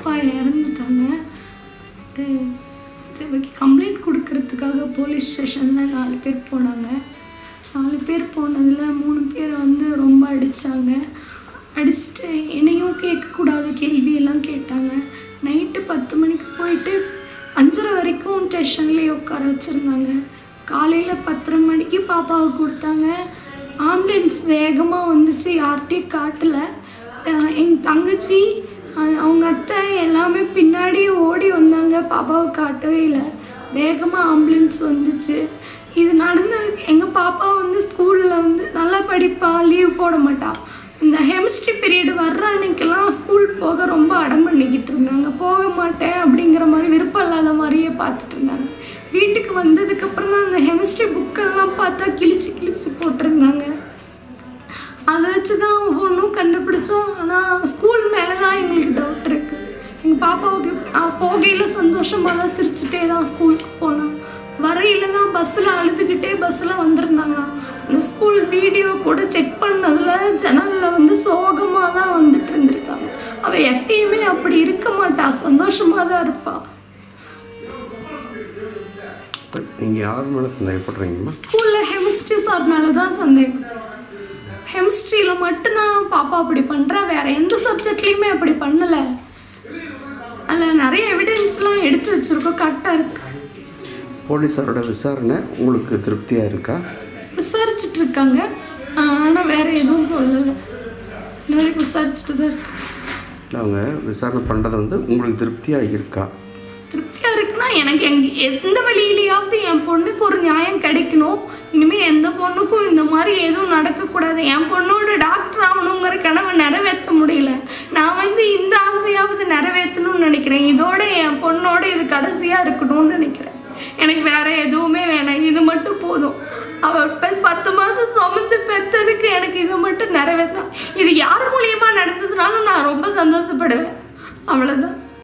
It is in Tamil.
அப்பா இறந்துட்டாங்க கம்ப்ளைண்ட் கொடுக்கறதுக்காக போலீஸ் ஸ்டேஷனில் நாலு பேர் போனாங்க நாலு பேர் போனதில் மூணு பேர் வந்து ரொம்ப அடித்தாங்க அடிச்சுட்டு என்னையும் கேட்கக்கூடாத கேள்வியெல்லாம் கேட்டாங்க நைட்டு பத்து மணிக்கு போயிட்டு அஞ்சரை வரைக்கும் ஸ்டேஷன்லேயே உட்கார வச்சுருந்தாங்க காலையில் பத்தரை மணிக்கு பாப்பாவை கொடுத்தாங்க ஆம்புலன்ஸ் வேகமாக வந்துச்சு யார்கிட்டையும் காட்டல எங்கள் தங்கச்சி அஹ் அவங்க அத்தை எல்லாமே பின்னாடி ஓடி வந்தாங்க பாப்பாவை காட்டவே இல்லை வேகமாக ஆம்புலன்ஸ் வந்துச்சு இது நடந்தது எங்கள் பாப்பா வந்து ஸ்கூலில் வந்து நல்லா படிப்பா லீவ் போட மாட்டா இந்த ஹெமிஸ்ட்ரி பீரியட் வர்ற அன்னைக்கெல்லாம் ஸ்கூல் போக ரொம்ப அடம் பண்ணிக்கிட்டு இருந்தாங்க போக மாட்டேன் அப்படிங்கிற மாதிரி விருப்பம் இல்லாத மாதிரியே பார்த்துட்டு இருந்தாங்க வீட்டுக்கு வந்ததுக்கப்புறம் தான் அந்த ஹெமிஸ்ட்ரி புக்கெல்லாம் பார்த்தா கிழிச்சு கிழிச்சு போட்டிருந்தாங்க அதை வச்சு தான் ஒவ்வொன்றும் கண்டுபிடிச்சோம் ஆனால் ஸ்கூல் மேலே தான் எங்களுக்கு டவுட் இருக்குது எங்கள் பாப்பாவுக்கு போகையில் சந்தோஷமாக தான் சிரிச்சுட்டே தான் ஸ்கூலுக்கு போனான் வரையில தான் பஸ்ஸில் அழுதுகிட்டே பஸ்ஸில் வந்திருந்தாங்க அந்த ஸ்கூல் வீடியோ கூட செக் பண்ணதில் ஜன்னலில் வந்து சோகமாக தான் வந்துட்டு இருந்திருக்காங்க அவள் எப்பயுமே அப்படி இருக்க மாட்டா சந்தோஷமாக தான் இருப்பாள் இப்போ நீங்கள் யார் மேலே சந்தேகப்படுறீங்கம்மா ஸ்கூலில் ஹெமிஸ்ட்ரி சார் மேலே தான் சந்தேகம் ஹெமிஸ்ட்ரியில் மட்டும்தான் பாப்பா அப்படி பண்ணுறா வேற எந்த சப்ஜெக்ட்லேயுமே அப்படி பண்ணலை அதில் நிறைய எவிடன்ஸ்லாம் எடுத்து வச்சுருக்கோம் கரெக்டாக இருக்கு போலீஸாரோட விசாரணை உங்களுக்கு திருப்தியாக இருக்கா விசாரிச்சுட்டு இருக்காங்க ஆனால் வேற எதுவும் சொல்லலை நிறைய விசாரிச்சுட்டு தான் இருக்கு இல்லை அவங்க விசாரணை பண்ணுறது வந்து உங்களுக்கு திருப்தியாக இருக்கா திருப்தியாக இருக்குன்னா எனக்கு எங் எந்த வழியிலையாவது என் பொண்ணுக்கு ஒரு நியாயம் கிடைக்கணும் இனிமேல் எந்த பொண்ணுக்கும் இந்த மாதிரி எதுவும் நடக்கக்கூடாது என் பொண்ணோட டாக்டர் ஆகணுங்கிற கனவை நிறைவேற்ற முடியல நான் வந்து இந்த ஆசையாவது நிறைவேற்றணும்னு நினைக்கிறேன் இதோட என் பொண்ணோட இது கடைசியாக இருக்கணும்னு நினைக்கிறேன் எனக்கு வேற எதுவுமே வேணாம் இது மட்டும் போதும் அவள் பெ- பத்து மாதம் சுமந்து பெற்றதுக்கு எனக்கு இது மட்டும் நிறைவேற்றலாம் இது யார் மூலியமாக நடந்ததுனாலும் நான் ரொம்ப சந்தோஷப்படுவேன் அவ்வளோதான்